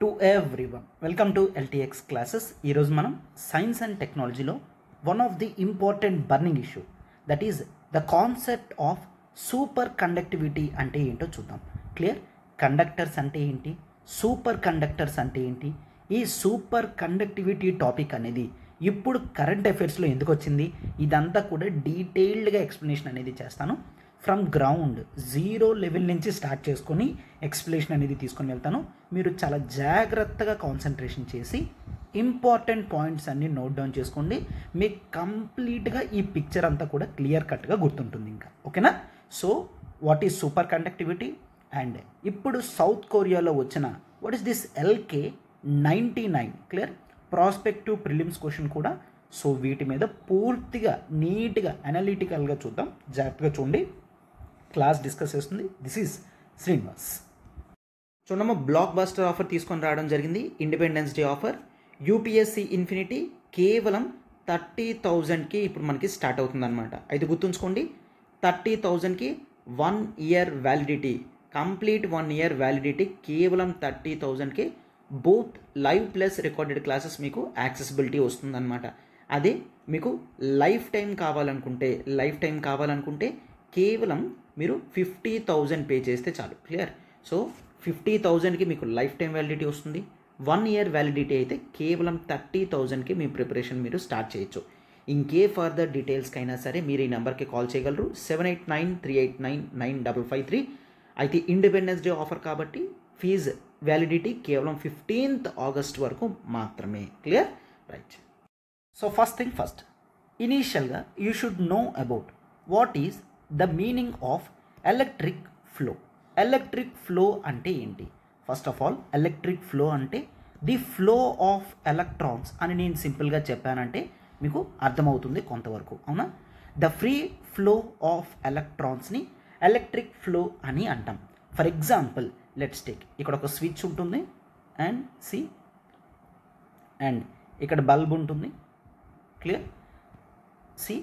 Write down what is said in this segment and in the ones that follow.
to everyone welcome to LTX classes ఈరోజు మనం science and టెక్నాలజీలో one of the important burning issue that is the concept of superconductivity అంటే ఏంటో చూద్దాం clear conductors అంటే ఏంటి సూపర్ కండక్టర్స్ అంటే ఏంటి ఈ సూపర్ కండక్టివిటీ టాపిక్ అనేది ఇప్పుడు కరెంట్ అఫైర్స్లో ఎందుకు వచ్చింది ఇదంతా కూడా డీటెయిల్డ్గా ఎక్స్ప్లెనేషన్ అనేది చేస్తాను ఫ్రమ్ గ్రౌండ్ జీరో లెవెల్ నుంచి స్టార్ట్ చేసుకొని ఎక్స్ప్లెనేషన్ అనేది తీసుకొని వెళ్తాను మీరు చాలా జాగ్రత్తగా కాన్సన్ట్రేషన్ చేసి ఇంపార్టెంట్ పాయింట్స్ అన్ని నోట్ డౌన్ చేసుకోండి మీకు కంప్లీట్గా ఈ పిక్చర్ అంతా కూడా క్లియర్ కట్గా గుర్తుంటుంది ఇంకా ఓకేనా so what is superconductivity and ఇప్పుడు సౌత్ కొరియాలో వచ్చిన what is this LK ninety nine clear prospective prelims question కూడా సో వీటి మీద పూర్తిగా నీట్గా అనలిటికల్గా చూద్దాం జాగ్రత్తగా చూడండి క్లాస్ డిస్కస్ చేస్తుంది దిస్ ఈజ్ శ్రీనివాస్ చూడమ్మ బ్లాక్ బస్టర్ ఆఫర్ తీసుకొని రావడం జరిగింది Independence Day offer UPSC infinity కేవలం థర్టీ థౌజండ్కి ఇప్పుడు మనకి స్టార్ట్ అవుతుంది అనమాట అయితే గుర్తుంచుకోండి థర్టీ థౌజండ్కి one year validity complete one year validity కేవలం థర్టీ థౌజండ్కి both live plus recorded classes మీకు యాక్సెసిబిలిటీ వస్తుందన్నమాట అదే మీకు లైఫ్ టైం కావాలనుకుంటే లైఫ్ టైం కావాలనుకుంటే కేవలం మీరు ఫిఫ్టీ థౌజండ్ పే చేస్తే చాలు క్లియర్ సో ఫిఫ్టీ థౌజండ్కి మీకు లైఫ్ టైం వ్యాలిడిటీ వస్తుంది వన్ ఇయర్ వ్యాలిడిటీ అయితే కేవలం థర్టీ థౌజండ్కి మీ ప్రిపరేషన్ మీరు స్టార్ట్ చేయొచ్చు ఇంకే ఫర్దర్ డీటెయిల్స్కి అయినా సరే మీరు ఈ నెంబర్కి కాల్ చేయగలరు seven eight nine three eight nine nine double five three అయితే ఇండిపెండెన్స్ డే ఆఫర్ కాబట్టి ఫీజ్ వ్యాలిడిటీ కేవలం ఫిఫ్టీన్త్ ఆగస్ట్ వరకు మాత్రమే clear right so first thing first ఇనీషియల్గా you should know about what is the meaning of electric flow electric flow అంటే ఏంటి first of all electric flow అంటే the flow of electrons అని నేను సింపుల్గా చెప్పానంటే మీకు అర్థమవుతుంది కొంతవరకు అవునా the free flow of ఎలక్ట్రాన్స్ని electric flow అని అంటాం ఫర్ ఎగ్జాంపుల్ లెట్స్ టేక్ ఇక్కడ ఒక స్విచ్ ఉంటుంది అండ్ సి అండ్ ఇక్కడ బల్బ్ ఉంటుంది క్లియర్ సి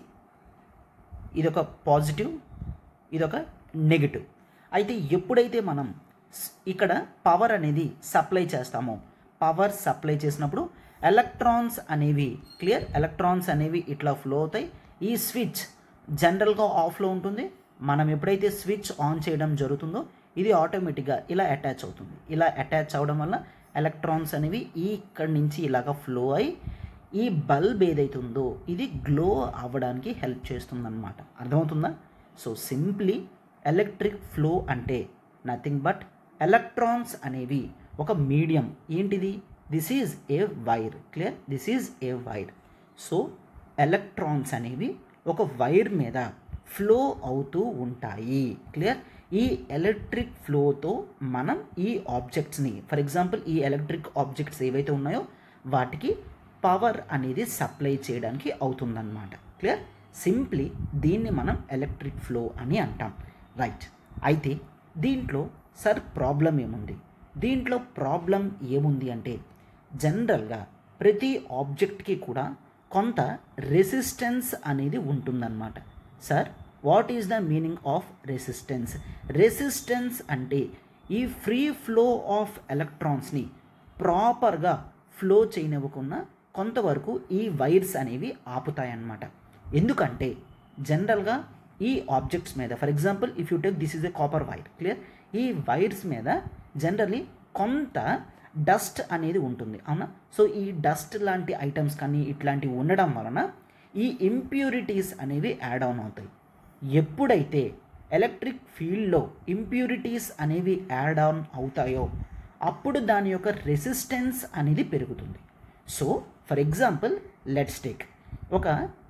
ఇదొక పాజిటివ్ ఇదొక నెగిటివ్ అయితే ఎప్పుడైతే మనం స్- ఇక్కడ పవర్ అనేది సప్లై చేస్తామో పవర్ సప్లై చేసినప్పుడు ఎలక్ట్రాన్స్ అనేవి క్లియర్ ఎలక్ట్రాన్స్ అనేవి ఇట్లా ఫ్లో అవుతాయి ఈ స్విచ్ జనరల్గా ఆఫ్లో ఉంటుంది మనం ఎప్పుడైతే స్విచ్ ఆన్ చేయడం జరుగుతుందో ఇది ఆటోమేటిక్గా ఇలా అటాచ్ అవుతుంది ఇలా అటాచ్ అవడం వల్ల ఎలక్ట్రాన్స్ అనేవి ఈ ఇక్కడి నుంచి ఇలాగ ఫ్లో అయి ఈ బల్బ్ ఏదైతుందో ఇది గ్లో అవ్వడానికి హెల్ప్ చేస్తుందన్నమాట అర్థమవుతుందా సో సింప్లీ ఎలక్ట్రిక్ ఫ్లో అంటే నథింగ్ బట్ ఎలక్ట్రాన్స్ అనేవి ఒక మీడియం ఏంటిది this is a wire clear this is a wire so electrons అనేవి ఒక వైర్ మీద ఫ్లో అవుతూ ఉంటాయి క్లియర్ ఈ ఎలక్ట్రిక్ ఫ్లోతో మనం ఈ ఆబ్జెక్ట్స్ని ఫర్ ఎగ్జాంపుల్ ఈ ఎలక్ట్రిక్ ఆబ్జెక్ట్స్ ఏవైతే ఉన్నాయో వాటికి పవర్ అనేది సప్లై చేయడానికి అవుతుందన్నమాట క్లియర్ సింప్లీ దీన్ని మనం ఎలక్ట్రిక్ ఫ్లో అని అంటాం రైట్ అయితే దీంట్లో సార్ ప్రాబ్లం ఏముంది దీంట్లో ప్రాబ్లం ఏముంది అంటే జనరల్గా ప్రతి ఆబ్జెక్ట్కి కూడా కొంత రెసిస్టెన్స్ అనేది ఉంటుందన్నమాట sir what is the meaning of resistance resistance అంటే ఈ ఫ్రీ ఫ్లో ఆఫ్ ఎలక్ట్రాన్స్ని ప్రాపర్గా ఫ్లో చేయనివ్వకుండా కొంతవరకు ఈ వైర్స్ అనేవి ఆపుతాయన్నమాట ఎందుకంటే జనరల్గా ఈ ఆబ్జెక్ట్స్ మీద for example if you take this is a copper wire clear ఈ వైర్స్ మీద జనరలీ కొంత డస్ట్ అనేది ఉంటుంది అవునా సో ఈ డస్ట్ లాంటి ఐటమ్స్ కానీ ఇట్లాంటివి ఉండడం వలన ఈ ఇంప్యూరిటీస్ అనేవి యాడ్ ఆన్ అవుతాయి ఎప్పుడైతే ఎలక్ట్రిక్ ఫీల్డ్లో ఇంప్యూరిటీస్ అనేవి యాడ్ ఆన్ అవుతాయో అప్పుడు దాని యొక్క రెసిస్టెన్స్ అనేది పెరుగుతుంది so for example let's take ఒక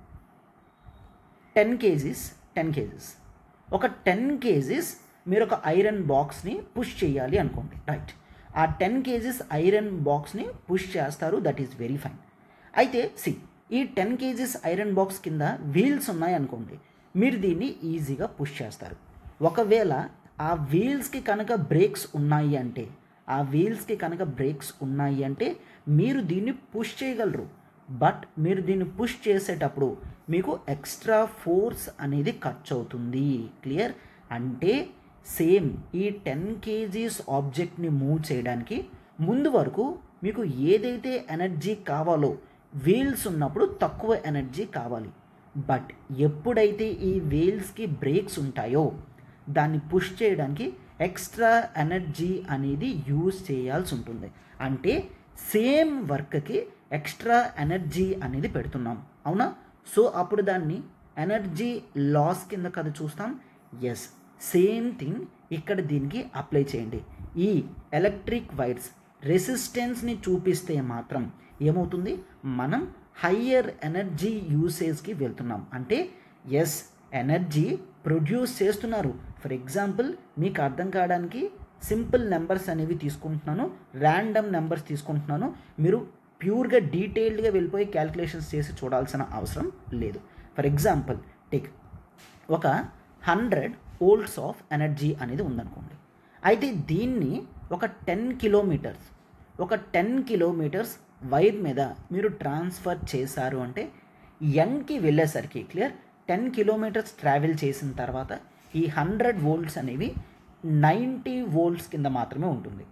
టెన్ కేజీస్ టెన్ కేజీస్ ఒక టెన్ కేజీస్ మీరు ఒక ఐరన్ బాక్స్ని పుష్ చేయాలి అనుకోండి రైట్ ఆ టెన్ కేజీస్ ఐరన్ బాక్స్ని పుష్ చేస్తారు దట్ ఈస్ వెరీ ఫైన్ అయితే సి ఈ టెన్ కేజీస్ ఐరన్ బాక్స్ కింద వీల్స్ ఉన్నాయి అనుకోండి మీరు దీన్ని ఈజీగా పుష్ చేస్తారు ఒకవేళ ఆ వీల్స్కి కనుక బ్రేక్స్ ఉన్నాయి అంటే ఆ వీల్స్కి కనుక బ్రేక్స్ ఉన్నాయి అంటే మీరు దీన్ని పుష్ చేయగలరు బట్ మీరు దీన్ని పుష్ చేసేటప్పుడు మీకు ఎక్స్ట్రా ఫోర్స్ అనేది ఖర్చు అవుతుంది క్లియర్ అంటే సేమ్ ఈ టెన్ కేజీస్ ఆబ్జెక్ట్ని మూవ్ చేయడానికి ముందు వరకు మీకు ఏదైతే ఎనర్జీ కావాలో వీల్స్ ఉన్నప్పుడు తక్కువ ఎనర్జీ కావాలి బట్ ఎప్పుడైతే ఈ వీల్స్కి బ్రేక్స్ ఉంటాయో దాన్ని పుష్ చేయడానికి ఎక్స్ట్రా ఎనర్జీ అనేది యూజ్ చేయాల్సి ఉంటుంది అంటే సేమ్ వర్క్కి ఎక్స్ట్రా ఎనర్జీ అనేది పెడుతున్నాం అవునా సో అప్పుడు దాన్ని ఎనర్జీ లాస్ కింద కదా చూస్తాం ఎస్ సేమ్ థింగ్ ఇక్కడ దీనికి అప్లై చేయండి ఈ ఎలక్ట్రిక్ వైర్స్ రెసిస్టెన్స్ని చూపిస్తే మాత్రం ఏమవుతుంది మనం హయ్యర్ ఎనర్జీ యూసేజ్కి వెళ్తున్నాం అంటే ఎస్ ఎనర్జీ ప్రొడ్యూస్ చేస్తున్నారు ఫర్ ఎగ్జాంపుల్ మీకు అర్థం కావడానికి సింపుల్ నెంబర్స్ అనేవి తీసుకుంటున్నాను ర్యాండమ్ నెంబర్స్ తీసుకుంటున్నాను మీరు ప్యూర్గా డీటెయిల్డ్గా వెళ్ళిపోయి క్యాలిక్యులేషన్స్ చేసి చూడాల్సిన అవసరం లేదు ఫర్ ఎగ్జాంపుల్ టేక్ ఒక హండ్రెడ్ ఓల్డ్స్ ఆఫ్ ఎనర్జీ అనేది ఉందనుకోండి అయితే దీన్ని ఒక టెన్ కిలోమీటర్స్ ఒక టెన్ కిలోమీటర్స్ వైర్ మీద మీరు ట్రాన్స్ఫర్ చేశారు అంటే ఎన్కి వెళ్ళేసరికి క్లియర్ టెన్ కిలోమీటర్స్ ట్రావెల్ చేసిన తర్వాత ఈ హండ్రెడ్ వోల్ట్స్ అనేవి నైంటీ వోల్ట్స్ కింద మాత్రమే ఉంటుంది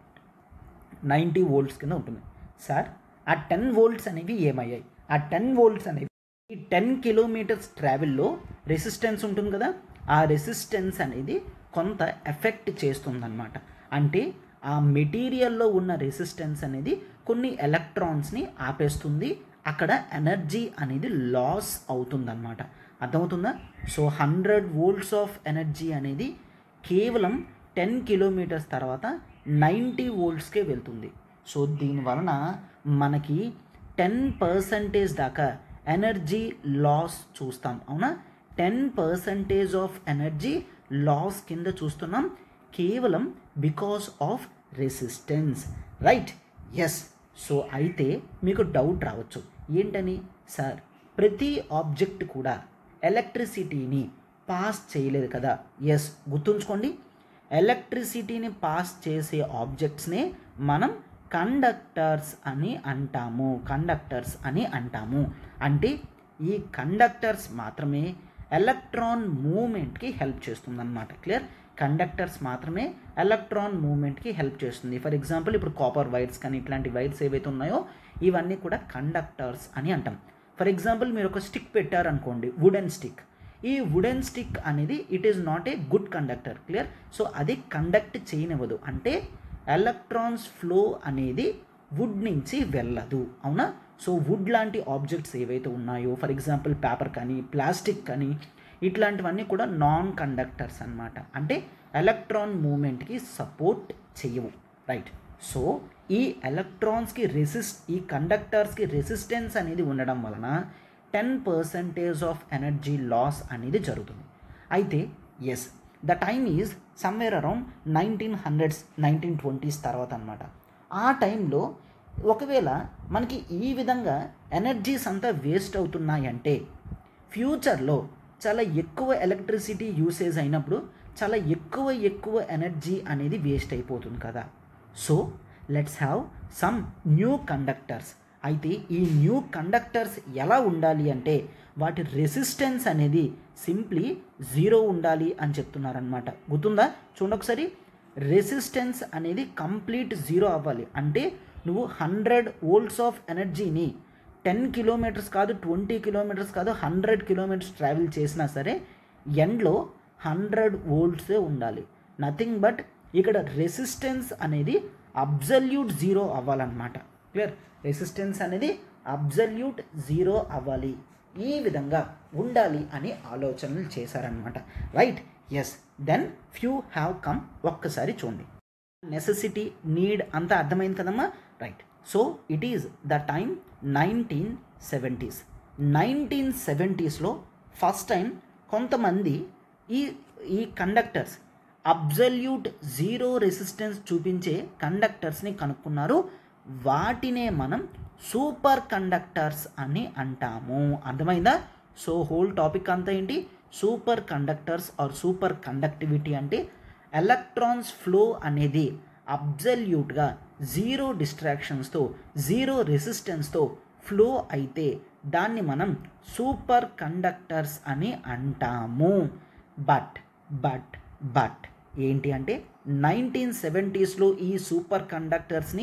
నైంటీ వోల్ట్స్ కింద ఉంటుంది సార్ ఆ టెన్ వోల్ట్స్ అనేవి ఏమయ్యాయి ఆ టెన్ వోల్ట్స్ అనేవి ఈ టెన్ కిలోమీటర్స్ ట్రావెల్లో రెసిస్టెన్స్ ఉంటుంది కదా ఆ రెసిస్టెన్స్ అనేది కొంత ఎఫెక్ట్ చేస్తుందన్నమాట అంటే ఆ మెటీరియల్లో ఉన్న రెసిస్టెన్స్ అనేది కొన్ని ఎలక్ట్రాన్స్ని ఆపేస్తుంది అక్కడ ఎనర్జీ అనేది లాస్ అవుతుందన్నమాట అర్థమవుతుందా so hundred volts of energy అనేది కేవలం టెన్ కిలోమీటర్స్ తర్వాత నైంటీ వోల్ట్స్కే వెళ్తుంది సో దీని వలన మనకి టెన్ పర్సంటేజ్ దాకా ఎనర్జీ లాస్ చూస్తాం అవునా ten percentage of energy loss కింద చూస్తున్నాం కేవలం because of resistance right yes so అయితే మీకు డౌట్ రావచ్చు ఏంటని సార్ ప్రతి ఆబ్జెక్ట్ కూడా ఎలక్ట్రిసిటీని పాస్ చేయలేదు కదా ఎస్ గుర్తుంచుకోండి ఎలక్ట్రిసిటీని పాస్ చేసే ఆబ్జెక్ట్స్నే మనం కండక్టర్స్ అని అంటాము కండక్టర్స్ అని అంటాము అంటే ఈ కండక్టర్స్ మాత్రమే ఎలక్ట్రాన్ మూమెంట్కి హెల్ప్ చేస్తుందన్నమాట క్లియర్ కండక్టర్స్ మాత్రమే ఎలక్ట్రాన్ మూమెంట్కి హెల్ప్ చేస్తుంది ఫర్ ఎగ్జాంపుల్ ఇప్పుడు కాపర్ వైర్స్ కానీ ఇట్లాంటి వైర్స్ ఏవైతే ఉన్నాయో ఇవన్నీ కూడా కండక్టర్స్ అని అంటాం ఫర్ ఎగ్జాంపుల్ మీరు ఒక స్టిక్ పెట్టారనుకోండి వుడెన్ స్టిక్ ఈ వుడెన్ స్టిక్ అనేది it is not a good conductor clear so అది కండక్ట్ చేయనివ్వదు అంటే ఎలక్ట్రాన్స్ ఫ్లో అనేది వుడ్ నుంచి వెళ్ళదు అవునా సో వుడ్ లాంటి ఆబ్జెక్ట్స్ ఏవైతే ఉన్నాయో ఫర్ ఎగ్జాంపుల్ పేపర్ కానీ ప్లాస్టిక్ కానీ ఇట్లాంటివన్నీ కూడా నాన్ కండక్టర్స్ అన్నమాట అంటే ఎలక్ట్రాన్ మూమెంట్కి సపోర్ట్ చేయవు రైట్ సో ఈ ఎలక్ట్రాన్స్కి రెసిస్ట్ ఈ కండక్టర్స్కి రెసిస్టెన్స్ అనేది ఉండడం వలన ten percentage of energy loss అనేది జరుగుతుంది అయితే yes the time is somewhere around nineteen hundreds nineteen twenties తర్వాత అనమాట ఆ టైంలో ఒకవేళ మనకి ఈ విధంగా ఎనర్జీస్ అంతా వేస్ట్ అవుతున్నాయంటే ఫ్యూచర్లో చాలా ఎక్కువ ఎలక్ట్రిసిటీ యూసేజ్ అయినప్పుడు చాలా ఎక్కువ ఎక్కువ ఎనర్జీ అనేది వేస్ట్ అయిపోతుంది కదా so let's have some new conductors అయితే ఈ న్యూ కండక్టర్స్ ఎలా ఉండాలి అంటే వాటి రెసిస్టెన్స్ అనేది సింప్లీ జీరో ఉండాలి అని చెప్తున్నారనమాట గుర్తుందా చూడండి ఒకసారి రెసిస్టెన్స్ అనేది కంప్లీట్ జీరో అవ్వాలి అంటే నువ్వు హండ్రెడ్ వోల్ట్స్ ఆఫ్ ఎనర్జీని టెన్ కిలోమీటర్స్ కాదు ట్వంటీ కిలోమీటర్స్ కాదు హండ్రెడ్ కిలోమీటర్స్ ట్రావెల్ చేసినా సరే ఎండ్లో హండ్రెడ్ వోల్ట్సే ఉండాలి నథింగ్ బట్ ఇక్కడ రెసిస్టెన్స్ అనేది అబ్జల్యూట్ జీరో అవ్వాలన్నమాట క్లియర్ రెసిస్టెన్స్ అనేది అబ్జల్యూట్ జీరో అవ్వాలి ఈ విధంగా ఉండాలి అని ఆలోచనలు చేశారనమాట right yes then few have come ఒక్కసారి చూడండి నెసెసిటీ నీడ్ అంతా అర్థమైంది కదమ్మా right so it is the time nineteen seventies nineteen సెవెంటీస్లో ఫస్ట్ టైం కొంతమంది ఈ ఈ కండక్టర్స్ అబ్జల్యూట్ జీరో రెసిస్టెన్స్ చూపించే కండక్టర్స్ని కనుక్కున్నారు వాటినే మనం సూపర్ కండక్టర్స్ అని అంటాము అర్థమైందా సో హోల్ టాపిక్ అంతా ఏంటి superconductors or superconductivity అంటే ఎలక్ట్రాన్స్ ఫ్లో అనేది అబ్జల్యూట్గా జీరో డిస్ట్రాక్షన్స్తో జీరో రెసిస్టెన్స్తో ఫ్లో అయితే దాన్ని మనం సూపర్ కండక్టర్స్ అని అంటాము బట్ బట్ బట్ ఏంటి అంటే నైన్టీన్ సెవెంటీస్లో ఈ సూపర్ కండక్టర్స్ని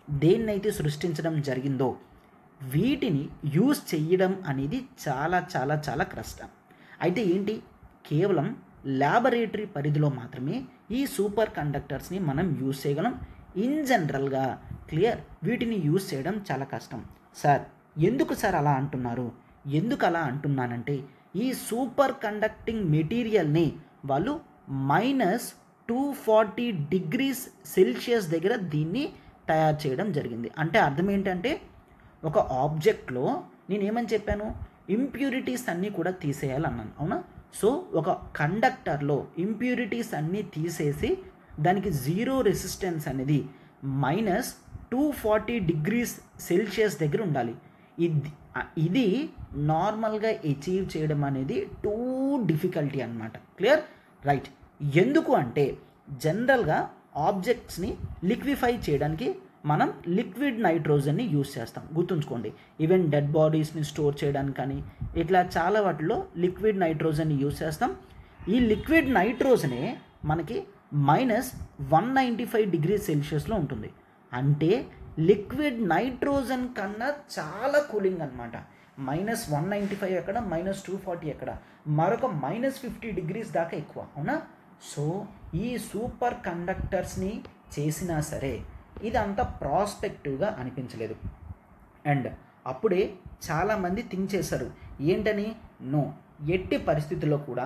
దేన్నైతే సృష్టించడం జరిగిందో వీటిని యూజ్ చేయడం అనేది చాలా చాలా చాలా కష్టం అయితే ఏంటి కేవలం ల్యాబొరేటరీ పరిధిలో మాత్రమే ఈ సూపర్ కండక్టర్స్ని మనం యూజ్ చేయగలం ఇన్ జనరల్గా క్లియర్ వీటిని యూజ్ చేయడం చాలా కష్టం సార్ ఎందుకు సార్ అలా అంటున్నారు ఎందుకు అలా అంటున్నానంటే ఈ సూపర్ కండక్టింగ్ మెటీరియల్ని వాళ్ళు minus two forty degrees Celsius దగ్గర దీన్ని తయారు చేయడం జరిగింది అంటే అర్థం ఏంటంటే ఒక ఆబ్జెక్ట్లో నేను ఏమని చెప్పాను ఇంప్యూరిటీస్ అన్నీ కూడా తీసేయాలన్నాను అవునా సో ఒక కండక్టర్లో ఇంప్యూరిటీస్ అన్నీ తీసేసి దానికి జీరో రెసిస్టెన్స్ అనేది minus two forty degrees Celsius దగ్గర ఉండాలి ఇది ఇది నార్మల్గా అచీవ్ చేయడం అనేది టూ డిఫికల్టీ అనమాట క్లియర్ రైట్ ఎందుకు అంటే జనరల్గా ఆబ్జెక్ట్స్ని లిక్విఫై చేయడానికి మనం లిక్విడ్ నైట్రోజన్ని యూస్ చేస్తాం గుర్తుంచుకోండి ఈవెన్ డెడ్ బాడీస్ని స్టోర్ చేయడానికి కానీ ఇట్లా చాలా వాటిలో లిక్విడ్ నైట్రోజన్ని యూస్ చేస్తాం ఈ లిక్విడ్ నైట్రోజనే మనకి minus one ninety five degree సెల్సియస్లో ఉంటుంది అంటే లిక్విడ్ నైట్రోజన్ కన్నా చాలా కూలింగ్ అనమాట మైనస్ వన్ నైంటీ ఫైవ్ ఎక్కడ మైనస్ టూ ఫార్టీ ఎక్కడ మరొక మైనస్ ఫిఫ్టీ డిగ్రీస్ దాకా ఎక్కువ అవునా సో ఈ సూపర్ కండక్టర్స్ని చేసినా సరే ఇది అంత ప్రాస్పెక్టివ్గా అనిపించలేదు అండ్ అప్పుడే చాలామంది థింక్ చేశారు ఏంటని నో ఎట్టి పరిస్థితుల్లో కూడా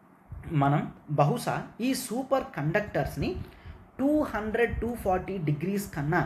మనం బహుశా ఈ సూపర్ కండక్టర్స్ని two hundred two forty degrees కన్నా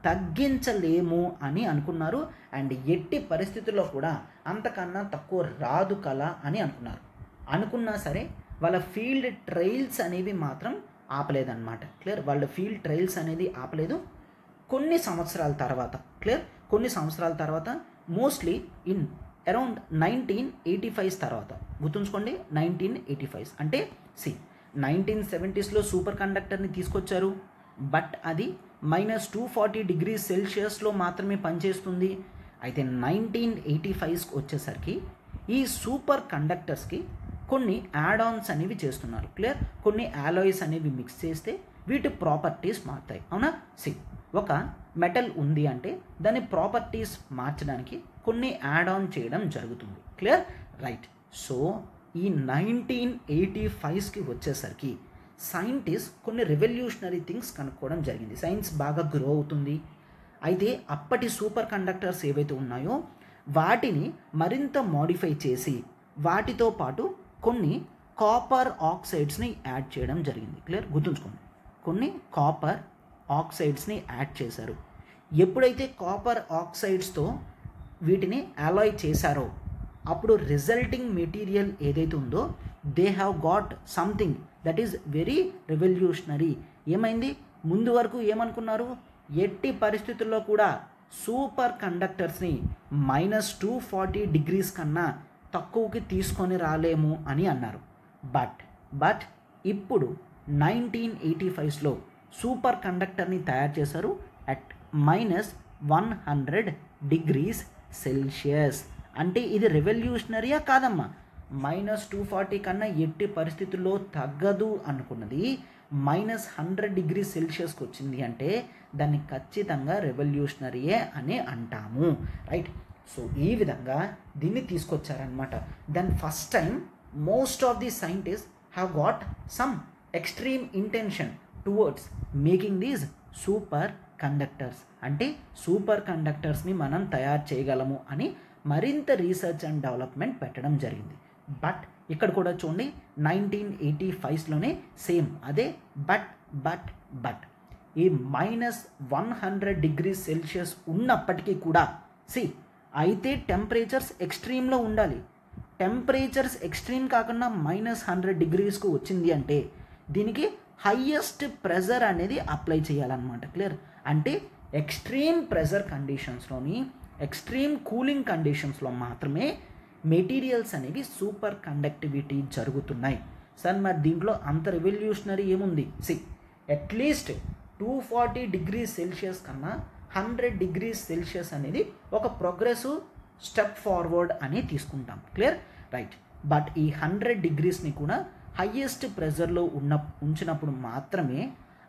తగ్గించలేము అని అనుకున్నారు అండ్ ఎట్టి పరిస్థితుల్లో కూడా అంతకన్నా తక్కువ రాదు కల అని అనుకున్నారు అనుకున్నా సరే వాళ్ళ ఫీల్డ్ ట్రయల్స్ అనేవి మాత్రం ఆపలేదన్నమాట క్లియర్ వాళ్ళ ఫీల్డ్ ట్రయల్స్ అనేది ఆపలేదు కొన్ని సంవత్సరాల తర్వాత క్లియర్ కొన్ని సంవత్సరాల తర్వాత mostly in around nineteen eighty fives తర్వాత గుర్తుంచుకోండి నైన్టీన్ ఎయిటీ ఫైవ్స్ అంటే సి నైన్టీన్ సెవెంటీస్లో సూపర్ కండక్టర్ని తీసుకొచ్చారు బట్ అది మైనస్ టూ ఫార్టీ డిగ్రీ సెల్సియస్లో మాత్రమే పనిచేస్తుంది అయితే నైన్టీన్ ఎయిటీ ఫైవ్స్కి వచ్చేసరికి ఈ సూపర్ కండక్టర్స్కి కొన్ని యాడ్ ఆన్స్ అనేవి చేస్తున్నారు క్లియర్ కొన్ని యాలాయిస్ అనేవి మిక్స్ చేస్తే వీటి ప్రాపర్టీస్ మారుతాయి అవునా సి ఒక మెటల్ ఉంది అంటే దాని ప్రాపర్టీస్ మార్చడానికి కొన్ని యాడ్ ఆన్ చేయడం జరుగుతుంది క్లియర్ రైట్ సో ఈ నైన్టీన్ ఎయిటీ ఫైవ్స్కి వచ్చేసరికి సైంటిస్ట్ కొన్ని రెవల్యూషనరీ థింగ్స్ కనుక్కోవడం జరిగింది సైన్స్ బాగా గ్రో అవుతుంది అయితే అప్పటి సూపర్ కండక్టర్స్ ఏవైతే ఉన్నాయో వాటిని మరింత మోడిఫై చేసి వాటితో పాటు కొన్ని కాపర్ ఆక్సైడ్స్ని యాడ్ చేయడం జరిగింది క్లియర్ గుర్తుంచుకోండి కొన్ని కాపర్ ఆక్సైడ్స్ని యాడ్ చేశారు ఎప్పుడైతే కాపర్ ఆక్సైడ్స్తో వీటిని అలాయ్ చేశారో అప్పుడు రిజల్టింగ్ మెటీరియల్ ఏదైతే ఉందో they have got something that is very revolutionary ఏమైంది ముందు వరకు ఏమనుకున్నారు ఎట్టి పరిస్థితుల్లో కూడా సూపర్ కండక్టర్స్ని మైనస్ టూ ఫార్టీ డిగ్రీస్ కన్నా తక్కువకి తీసుకొని రాలేము అని అన్నారు బట్ బట్ ఇప్పుడు నైన్టీన్ ఎయిటీ ఫైవ్స్లో సూపర్ కండక్టర్ని తయారు చేశారు at minus one hundred degrees Celsius అంటే ఇది రెవల్యూషనరీయా కాదమ్మా మైనస్ టూ ఫార్టీ కన్నా ఎట్టి పరిస్థితుల్లో తగ్గదు అనుకున్నది మైనస్ హండ్రెడ్ డిగ్రీ సెల్సియస్కి వచ్చింది అంటే దాన్ని ఖచ్చితంగా రెవల్యూషనరీయే అని అంటాము రైట్ సో ఈ విధంగా దీన్ని తీసుకొచ్చారనమాట then first time most of the scientist have got some extreme intention towards making these superconductors అంటే సూపర్ కండక్టర్స్ని మనం తయారు చేయగలము అని మరింత రీసెర్చ్ అండ్ డెవలప్మెంట్ పెట్టడం జరిగింది బట్ ఇక్కడ కూడా చూడండి నైన్టీన్ ఎయిటీ ఫైవ్స్లోనే సేమ్ అదే బట్ బట్ బట్ ఈ minus one hundred degree Celsius ఉన్నప్పటికీ కూడా సి అయితే టెంపరేచర్స్ ఎక్స్ట్రీమ్లో ఉండాలి టెంపరేచర్స్ ఎక్స్ట్రీమ్ కాకుండా మైనస్ హండ్రెడ్ డిగ్రీస్కు వచ్చింది అంటే దీనికి హయ్యెస్ట్ ప్రెజర్ అనేది అప్లై చేయాలన్నమాట క్లియర్ అంటే ఎక్స్ట్రీమ్ ప్రెజర్ కండిషన్స్లోని ఎక్స్ట్రీమ్ కూలింగ్ కండిషన్స్లో మాత్రమే మెటీరియల్స్ అనేవి సూపర్ కండక్టివిటీ జరుగుతున్నాయి సార్ మరి దీంట్లో అంత రెవల్యూషనరీ ఏముంది see at least two forty degree Celsius కన్నా హండ్రెడ్ డిగ్రీ సెల్సియస్ అనేది ఒక ప్రోగ్రెసివ్ స్టెప్ ఫార్వర్డ్ అని తీసుకుంటాం క్లియర్ రైట్ బట్ ఈ హండ్రెడ్ డిగ్రీస్ని కూడా హయ్యెస్ట్ ప్రెజర్లో ఉన్న ఉంచినప్పుడు మాత్రమే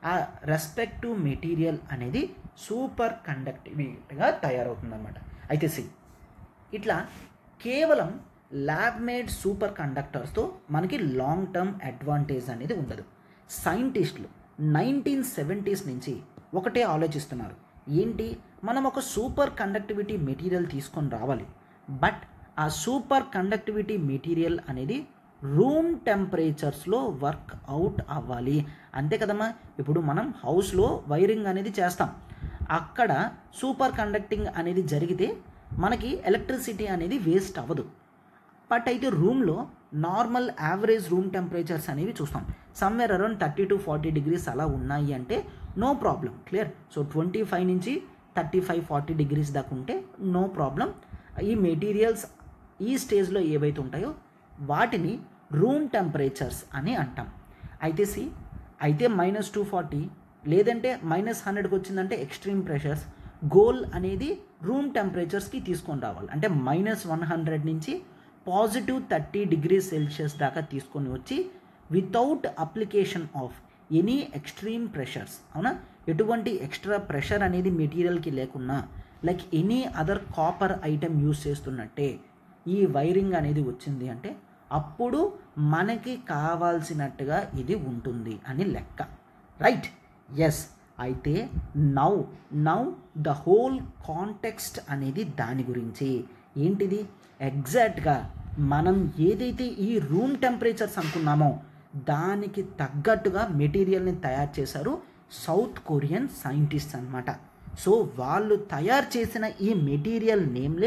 ఆ రెస్పెక్టివ్ మెటీరియల్ అనేది సూపర్ కండక్టివిటీగా తయారవుతుంది అనమాట అయితే సి ఇట్లా కేవలం ల్యాబ్ మేడ్ సూపర్ కండక్టర్స్తో మనకి లాంగ్ టర్మ్ అడ్వాంటేజ్ అనేది ఉండదు సైంటిస్టులు నైన్టీన్ సెవెంటీస్ నుంచి ఒకటే ఆలోచిస్తున్నారు ఏంటి మనం ఒక సూపర్ కండక్టివిటీ మెటీరియల్ తీసుకొని రావాలి బట్ ఆ సూపర్ కండక్టివిటీ మెటీరియల్ అనేది రూమ్ టెంపరేచర్స్లో వర్క్ అవుట్ అవ్వాలి అంతే కదమ్మా ఇప్పుడు మనం హౌస్లో వైరింగ్ అనేది చేస్తాం అక్కడ సూపర్ కండక్టింగ్ అనేది జరిగితే మనకి ఎలక్ట్రిసిటీ అనేది వేస్ట్ అవ్వదు బట్ అయితే రూమ్లో నార్మల్ యావరేజ్ రూమ్ టెంపరేచర్స్ అనేవి చూస్తాం somewhere around thirty to forty degrees అలా ఉన్నాయి అంటే no problem clear so twenty five నుంచి థర్టీ ఫైవ్ ఫార్టీ డిగ్రీస్ దాకా ఉంటే నో ప్రాబ్లం ఈ మెటీరియల్స్ ఈ స్టేజ్లో ఏవైతే ఉంటాయో వాటిని రూమ్ టెంపరేచర్స్ అని అంటాం అయితే సి అయితే మైనస్ టూ ఫార్టీ లేదంటే మైనస్ హండ్రెడ్కి వచ్చిందంటే ఎక్స్ట్రీమ్ ప్రెషర్స్ గోల్ అనేది రూమ్ టెంపరేచర్స్కి తీసుకొని రావాలి అంటే మైనస్ వన్ హండ్రెడ్ నుంచి పాజిటివ్ థర్టీ డిగ్రీ సెల్సియస్ దాకా తీసుకొని వచ్చి without application of any extreme pressures అవునా ఎటువంటి ఎక్స్ట్రా ప్రెషర్ అనేది మెటీరియల్కి లేకున్నా like any other copper item use చేస్తున్నట్టే ఈ వైరింగ్ అనేది వచ్చింది అంటే అప్పుడు మనకి కావాల్సినట్టుగా ఇది ఉంటుంది అని లెక్క రైట్ ఎస్ అయితే now now the whole context అనేది దాని గురించి ఏంటిది ఎగ్జాక్ట్గా మనం ఏదైతే ఈ రూమ్ టెంపరేచర్స్ అనుకున్నామో దానికి తగ్గట్టుగా మెటీరియల్ని తయారు చేశారు సౌత్ కొరియన్ సైంటిస్ట్ అనమాట సో వాళ్ళు తయారు చేసిన ఈ మెటీరియల్ నేమ్లే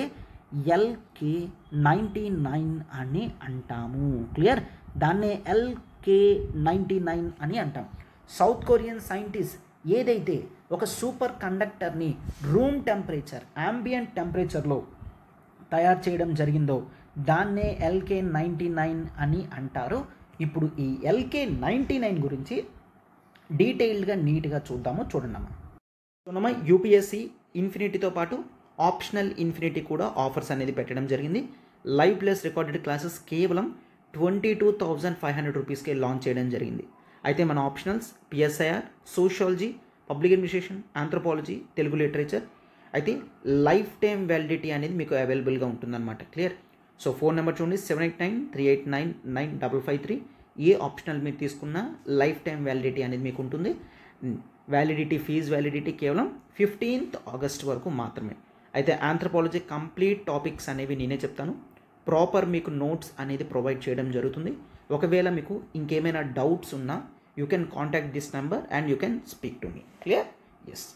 ఎల్కే నైంటీ నైన్ అని అంటాము క్లియర్ దాన్నే ఎల్కే నైంటీ నైన్ అని అంటాం సౌత్ కొరియన్ సైంటిస్ట్ ఏదైతే ఒక సూపర్ కండక్టర్ని రూమ్ టెంపరేచర్ ambient టెంపరేచర్లో తయారు చేయడం జరిగిందో దాన్నే ఎల్కే నైంటీ నైన్ అని అంటారు ఇప్పుడు ఈ ఎల్కే నైంటీ నైన్ గురించి డీటెయిల్డ్గా నీట్గా చూద్దాము చూడండి చూడమ్మా యూపీఎస్సి ఇన్ఫినిటీతో పాటు ఆప్షనల్ ఇన్ఫినిటీ కూడా ఆఫర్స్ అనేది పెట్టడం జరిగింది లైవ్ ప్లస్ రికార్డెడ్ క్లాసెస్ కేవలం twenty two thousand five hundred రూపీస్కే లాంచ్ చేయడం జరిగింది అయితే మన optionals PSIR sociology public administration anthropology Telugu literature అయితే లైఫ్ టైం వ్యాలిడిటీ అనేది మీకు అవైలబుల్గా ఉంటుందన్నమాట క్లియర్ సో ఫోన్ నెంబర్ చూడండి seven eight nine three eight nine nine double five three ఏ ఆప్షనల్ మీరు తీసుకున్న లైఫ్ టైం వ్యాలిడిటీ అనేది మీకు ఉంటుంది వ్యాలిడిటీ ఫీజ్ వ్యాలిడిటీ కేవలం ఫిఫ్టీన్త్ ఆగస్ట్ వరకు మాత్రమే అయితే ఆంథ్రపాలజీ కంప్లీట్ టాపిక్స్ అనేవి నేనే చెప్తాను ప్రాపర్ మీకు నోట్స్ అనేది ప్రొవైడ్ చేయడం జరుగుతుంది ఒకవేళ మీకు ఇంకేమైనా డౌట్స్ ఉన్నా you can contact this number and you can speak to me clear yes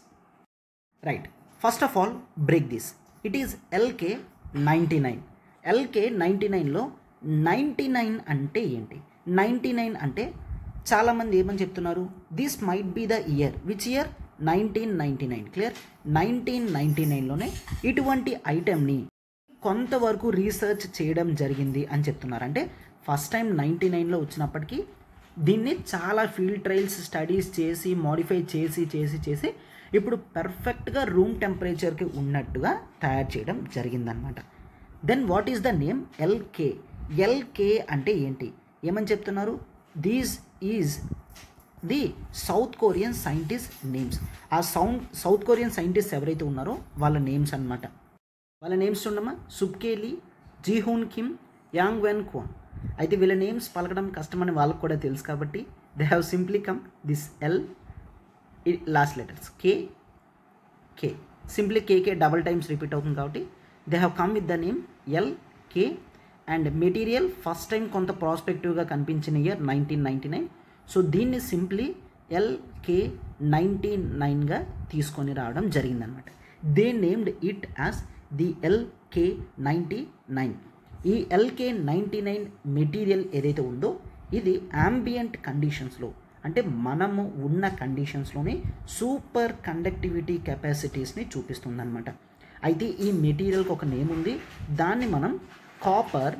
right first of all break this it is LK ninety nine LK ninety నైన్లో నైంటీ నైన్ అంటే ఏంటి నైంటీ నైన్ అంటే చాలామంది ఏమని చెప్తున్నారు this might be the year which year nineteen ninety nine clear nineteen ninety నైన్లోనే ఇటువంటి ఐటెంని కొంతవరకు రీసెర్చ్ చేయడం జరిగింది అని చెప్తున్నారు అంటే ఫస్ట్ టైం నైంటీ నైన్లో వచ్చినప్పటికీ దీన్ని చాలా ఫీల్డ్ ట్రయల్స్ స్టడీస్ చేసి మోడిఫై చేసి చేసి చేసి ఇప్పుడు పర్ఫెక్ట్గా రూమ్ టెంపరేచర్కి ఉన్నట్టుగా తయారు చేయడం జరిగిందనమాట then what is the name LK LK అంటే ఏంటి ఏమని చెప్తున్నారు this is the South Korean scientist names ఆ సౌండ్ సౌత్ కొరియన్ సైంటిస్ట్ ఎవరైతే ఉన్నారో వాళ్ళ నేమ్స్ అన్నమాట వాళ్ళ నేమ్స్ చూడమ్మా Sukbae Lee Jihoon Kim Young Wan Kwon అయితే వీళ్ళ నేమ్స్ పలకడం కష్టమని వాళ్ళకు కూడా తెలుసు కాబట్టి they have simply come this L last letters K K simply KK double times repeat అవుతుంది కాబట్టి they have come with the name L K and material first time కొంత ప్రాస్పెక్టివ్గా కనిపించిన year nineteen ninety nine so దీన్ని simply LK ninety నైన్గా తీసుకొని రావడం జరిగిందనమాట they named it as the LK ninety nine ఈ ఎల్కే నైంటీ నైన్ మెటీరియల్ ఏదైతే ఉందో ఇది ambient కండిషన్స్లో అంటే మనము ఉన్న కండిషన్స్లోనే సూపర్ కండక్టివిటీ కెపాసిటీస్ని చూపిస్తుందన్నమాట అయితే ఈ మెటీరియల్కి ఒక నేమ్ ఉంది దాన్ని మనం copper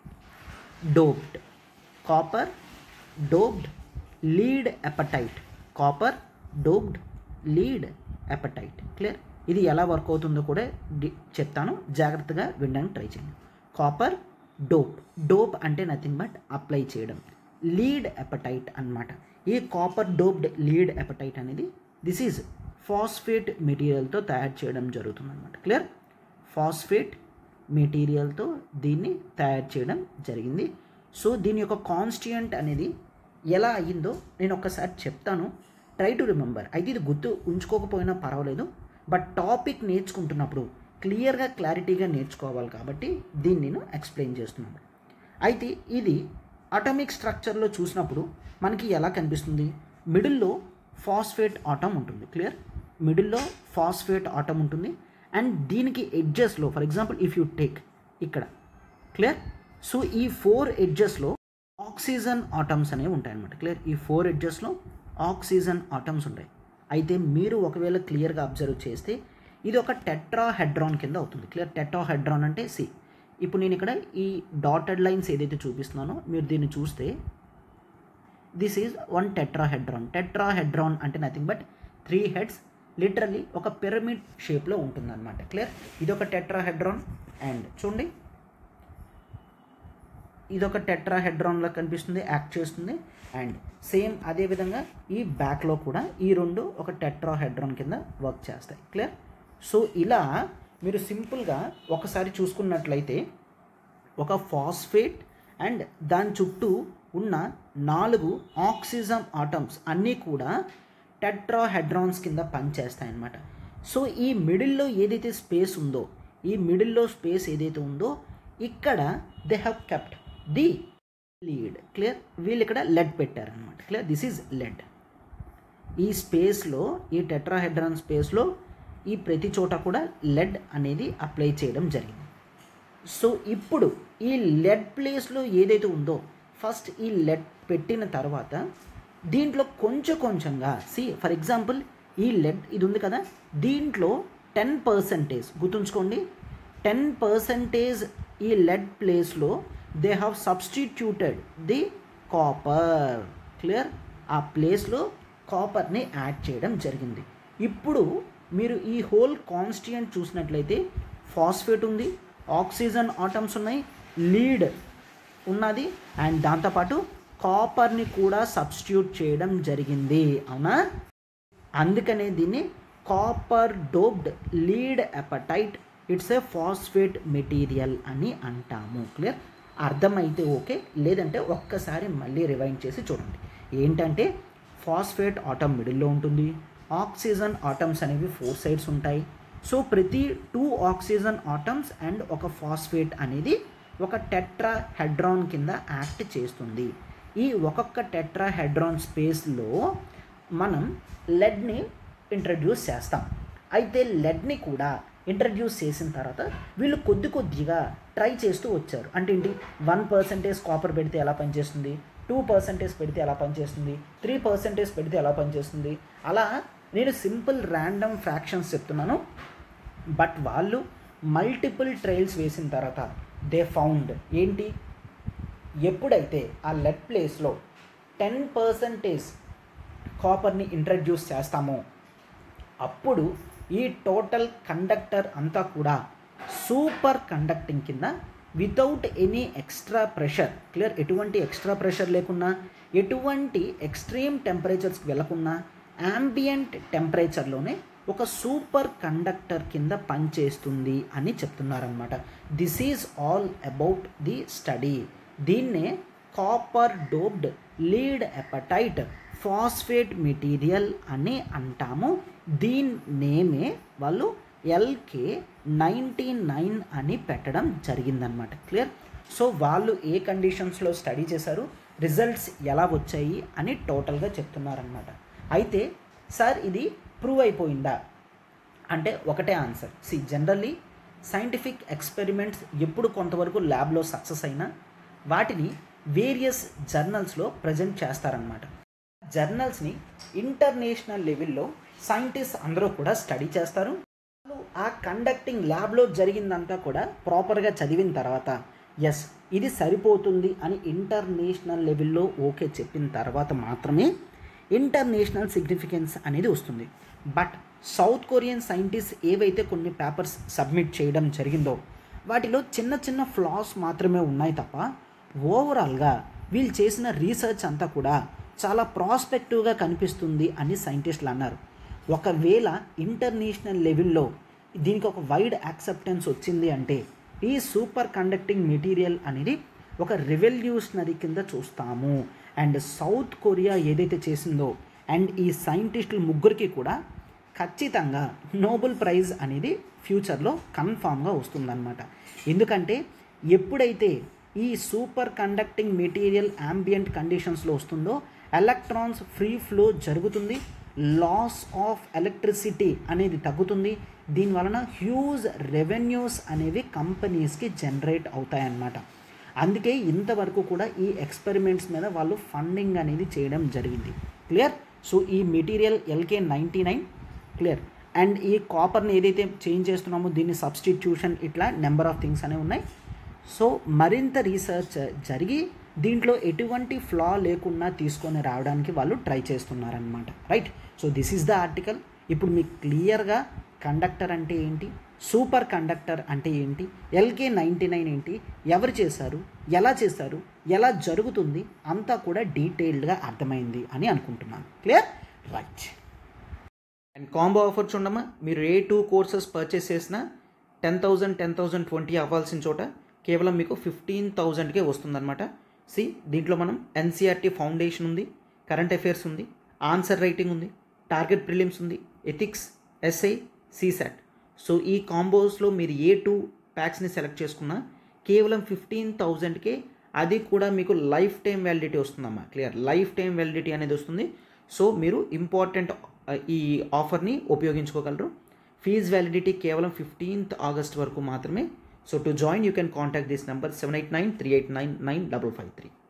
doped copper doped lead apatite copper doped lead apatite clear ఇది ఎలా వర్క్ అవుతుందో కూడా డి- చెప్తాను జాగ్రత్తగా వినడానికి ట్రై చేయండి కాపర్ డోప్ డోప్ అంటే నథింగ్ బట్ అప్లై చేయడం లీడ్ ఎపటైట్ అన్నమాట ఈ కాపర్ డోప్డ్ లీడ్ ఎపటైట్ అనేది దిస్ ఈజ్ ఫాస్ఫేట్ మెటీరియల్తో తయారు చేయడం జరుగుతుంది అనమాట క్లియర్ ఫాస్ఫేట్ మెటీరియల్తో దీన్ని తయారు చేయడం జరిగింది సో దీని యొక్క కాన్స్టియంట్ అనేది ఎలా అయ్యిందో నేను ఒక్కసారి చెప్తాను ట్రై టు రిమెంబర్ అయితే ఇది గుర్తు ఉంచుకోకపోయినా పర్వాలేదు బట్ టాపిక్ నేర్చుకుంటున్నప్పుడు క్లియర్గా క్లారిటీగా నేర్చుకోవాలి కాబట్టి దీన్ని నేను ఎక్స్ప్లెయిన్ చేస్తున్నాను అయితే ఇది అటమిక్ స్ట్రక్చర్లో చూసినప్పుడు మనకి ఎలా కనిపిస్తుంది మిడిల్లో ఫాస్ఫేట్ ఆటమ్ ఉంటుంది క్లియర్ మిడిల్లో ఫాస్ఫేట్ ఆటమ్ ఉంటుంది అండ్ దీనికి ఎడ్జెస్లో for example if you take ఇక్కడ క్లియర్ సో ఈ ఫోర్ ఎడ్జెస్లో ఆక్సిజన్ ఆటమ్స్ అనేవి ఉంటాయన్నమాట క్లియర్ ఈ ఫోర్ ఎడ్జెస్లో ఆక్సిజన్ ఆటమ్స్ ఉంటాయి అయితే మీరు ఒకవేళ క్లియర్గా అబ్జర్వ్ చేస్తే ఇది ఒక టెట్రాహెడ్రాన్ కింద అవుతుంది క్లియర్ టెట్రాహెడ్రాన్ అంటే సి ఇప్పుడు నేను ఇక్కడ ఈ డాటెడ్ లైన్స్ ఏదైతే చూపిస్తున్నానో మీరు దీన్ని చూస్తే this is one tetrahedron tetrahedron అంటే nothing but three heads literally ఒక పిరమిడ్ షేప్లో ఉంటుందన్నమాట క్లియర్ ఇది ఒక టెట్రాహెడ్రాన్ అండ్ చూడండి ఇది ఒక టెట్రాహెడ్రాన్లా కనిపిస్తుంది యాక్ట్ చేస్తుంది అండ్ సేమ్ అదేవిధంగా ఈ బ్యాక్లో కూడా ఈ రెండు ఒక టెట్రాహెడ్రాన్ కింద వర్క్ చేస్తాయి క్లియర్ సో ఇలా మీరు సింపుల్గా ఒకసారి చూసుకున్నట్లయితే ఒక ఫాస్ఫేట్ అండ్ దాని చుట్టూ ఉన్న నాలుగు ఆక్సిజన్ ఆటమ్స్ అన్నీ కూడా టెట్రాహెడ్రాన్స్ కింద పనిచేస్తాయి అన్నమాట సో ఈ మిడిల్లో ఏదైతే స్పేస్ ఉందో ఈ మిడిల్లో స్పేస్ ఏదైతే ఉందో ఇక్కడ they have kept the lead clear వీళ్ళు ఇక్కడ లెడ్ పెట్టారనమాట క్లియర్ దిస్ ఈజ్ లెడ్ ఈ స్పేస్లో ఈ టెట్రాహెడ్రాన్ స్పేస్లో ఈ ప్రతి చోట కూడా లెడ్ అనేది అప్లై చేయడం జరిగింది సో ఇప్పుడు ఈ లెడ్ ప్లేస్లో ఏదైతే ఉందో ఫస్ట్ ఈ లెడ్ పెట్టిన తర్వాత దీంట్లో కొంచెం కొంచెంగా సి ఫర్ ఎగ్జాంపుల్ ఈ లెడ్ ఇది ఉంది కదా దీంట్లో టెన్ పర్సంటేజ్ గుర్తుంచుకోండి టెన్ పర్సంటేజ్ ఈ లెడ్ ప్లేస్లో they have substituted the copper clear ఆ ప్లేస్లో కాపర్ని యాడ్ చేయడం జరిగింది ఇప్పుడు మీరు ఈ హోల్ కాన్స్టియంట్ చూసినట్లయితే ఫాస్ఫేట్ ఉంది ఆక్సిజన్ ఆటమ్స్ ఉన్నాయి లీడ్ ఉన్నది అండ్ దాంతోపాటు కాపర్ని కూడా సబ్స్టిట్యూట్ చేయడం జరిగింది అవునా అందుకనే దీన్ని copper doped lead apatite it's a phosphate material అని అంటాము క్లియర్ అర్థమైతే ఓకే లేదంటే ఒక్కసారి మళ్ళీ రివైండ్ చేసి చూడండి ఏంటంటే ఫాస్ఫేట్ ఆటమ్ మిడిల్లో ఉంటుంది ఆక్సిజన్ ఆటమ్స్ అనేవి ఫోర్ సైడ్స్ ఉంటాయి సో ప్రతి టూ ఆక్సిజన్ ఆటమ్స్ అండ్ ఒక ఫాస్ఫేట్ అనేది ఒక టెట్రా హెడ్రాన్ కింద యాక్ట్ చేస్తుంది ఈ ఒక్కొక్క టెట్రా హెడ్రాన్ స్పేస్లో మనం లెడ్ని ఇంట్రడ్యూస్ చేస్తాం అయితే లెడ్ని కూడా ఇంట్రడ్యూస్ చేసిన తర్వాత వీళ్ళు కొద్ది కొద్దిగా ట్రై చేస్తూ వచ్చారు అంటే ఏంటి వన్ పర్సెంటేజ్ కాపర్ పెడితే ఎలా పనిచేస్తుంది టూ పర్సెంటేజ్ పెడితే ఎలా పనిచేస్తుంది త్రీ పర్సెంటేజ్ పెడితే ఎలా పనిచేస్తుంది అలా నేను సింపుల్ ర్యాండమ్ ఫ్రాక్షన్స్ చెప్తున్నాను బట్ వాళ్ళు మల్టిపుల్ ట్రయల్స్ వేసిన తర్వాత దే ఫౌండ్ ఏంటి ఎప్పుడైతే ఆ లెడ్ ప్లేస్లో టెన్ పర్సంటేజ్ కాపర్ని ఇంట్రడ్యూస్ చేస్తామో అప్పుడు ఈ టోటల్ కండక్టర్ అంతా కూడా సూపర్ కండక్టింగ్ కింద without any extra pressure clear ఎటువంటి ఎక్స్ట్రా ప్రెషర్ లేకున్నా ఎటువంటి ఎక్స్ట్రీమ్ టెంపరేచర్స్కి వెళ్ళకున్నా యాంబియంట్ టెంపరేచర్లోనే ఒక సూపర్ కండక్టర్ కింద పనిచేస్తుంది అని చెప్తున్నారనమాట this is all about the study దీన్నే copper doped lead apatite phosphate material అని అంటాము దీని నేమే వాళ్ళు ఎల్కే నైంటీ నైన్ అని పెట్టడం జరిగిందనమాట క్లియర్ సో వాళ్ళు ఏ కండిషన్స్లో స్టడీ చేశారు రిజల్ట్స్ ఎలా వచ్చాయి అని టోటల్గా చెప్తున్నారనమాట అయితే సార్ ఇది ప్రూవ్ అయిపోయిందా అంటే ఒకటే answer see generally scientific experiments ఎప్పుడు కొంతవరకు ల్యాబ్లో సక్సెస్ అయినా వాటిని వేరియస్ జర్నల్స్లో ప్రజెంట్ చేస్తారనమాట జర్నల్స్ని ఇంటర్నేషనల్ లెవెల్లో సైంటిస్ట్ అందరూ కూడా స్టడీ చేస్తారు వాళ్ళు ఆ కండక్టింగ్ ల్యాబ్లో జరిగిందంతా కూడా ప్రాపర్గా చదివిన తర్వాత ఎస్ ఇది సరిపోతుంది అని ఇంటర్నేషనల్ లెవెల్లో ఓకే చెప్పిన తర్వాత మాత్రమే ఇంటర్నేషనల్ సిగ్నిఫికెన్స్ అనేది వస్తుంది బట్ సౌత్ కొరియన్ సైంటిస్ట్ ఏవైతే కొన్ని పేపర్స్ సబ్మిట్ చేయడం జరిగిందో వాటిలో చిన్న చిన్న ఫ్లాస్ మాత్రమే ఉన్నాయి తప్ప ఓవరాల్గా వీళ్ళు చేసిన రీసెర్చ్ అంతా కూడా చాలా ప్రాస్పెక్టివ్గా కనిపిస్తుంది అని సైంటిస్టులు అన్నారు ఒకవేళ ఇంటర్నేషనల్ లెవెల్లో దీనికి ఒక వైడ్ యాక్సెప్టెన్స్ వచ్చింది అంటే ఈ సూపర్ కండక్టింగ్ మెటీరియల్ అనేది ఒక రెవల్యూషనరీ కింద చూస్తాము అండ్ సౌత్ కొరియా ఏదైతే చేసిందో అండ్ ఈ సైంటిస్టులు ముగ్గురికి కూడా ఖచ్చితంగా నోబెల్ ప్రైజ్ అనేది ఫ్యూచర్లో కన్ఫామ్గా వస్తుందన్నమాట ఎందుకంటే ఎప్పుడైతే ఈ సూపర్ కండక్టింగ్ మెటీరియల్ ambient కండిషన్స్లో వస్తుందో ఎలక్ట్రాన్స్ ఫ్రీ ఫ్లో జరుగుతుంది లాస్ ఆఫ్ ఎలక్ట్రిసిటీ అనేది తగ్గుతుంది దీని వలన హ్యూజ్ రెవెన్యూస్ అనేవి కంపెనీస్కి జనరేట్ అవుతాయన్నమాట అందుకే ఇంతవరకు కూడా ఈ ఎక్స్పెరిమెంట్స్ మీద వాళ్ళు ఫండింగ్ అనేది చేయడం జరిగింది క్లియర్ సో ఈ material LK ninety nine clear and ఈ కాపర్ని ఏదైతే చేంజ్ చేస్తున్నామో దీన్ని సబ్స్టిట్యూషన్ ఇట్లా నెంబర్ ఆఫ్ థింగ్స్ అనేవి ఉన్నాయి సో మరింత రీసెర్చ్ జరిగి దీంట్లో ఎటువంటి ఫ్లా లేకుండా తీసుకొని రావడానికి వాళ్ళు ట్రై చేస్తున్నారనమాట right so this is the article ఇప్పుడు మీకు క్లియర్గా కండక్టర్ అంటే ఏంటి సూపర్ కండక్టర్ అంటే ఏంటి ఎల్కే నైంటీ నైన్ ఏంటి ఎవరు చేశారు ఎలా చేశారు ఎలా జరుగుతుంది అంతా కూడా డీటెయిల్డ్గా అర్థమైంది అని అనుకుంటున్నాను clear right and combo offer చూడమ్మా మీరు ఏ టూ కోర్సెస్ పర్చేస్ చేసినా ten thousand ten thousand twenty అవ్వాల్సిన చోట కేవలం మీకు ఫిఫ్టీన్ థౌజండ్కే వస్తుందన్నమాట సి దీంట్లో మనం ఎన్సీఆర్టీ ఫౌండేషన్ ఉంది కరెంట్ అఫైర్స్ ఉంది ఆన్సర్ రైటింగ్ ఉంది టార్గెట్ ప్రిలిమ్స్ ఉంది ఎథిక్స్ ఎస్ఐ సీసాట్ సో ఈ కాంబోస్లో మీరు ఏ టూ ప్యాక్స్ని సెలెక్ట్ చేసుకున్నా కేవలం ఫిఫ్టీన్ థౌజండ్కే అది కూడా మీకు లైఫ్ టైం వ్యాలిడిటీ వస్తుందమ్మా క్లియర్ లైఫ్ టైం వ్యాలిడిటీ అనేది వస్తుంది సో మీరు ఇంపార్టెంట్ ఈ ఆఫర్ని ఉపయోగించుకోగలరు ఫీజ్ వ్యాలిడిటీ కేవలం ఫిఫ్టీన్త్ ఆగస్ట్ వరకు మాత్రమే so to join you can contact this number seven eight nine three eight nine nine double five three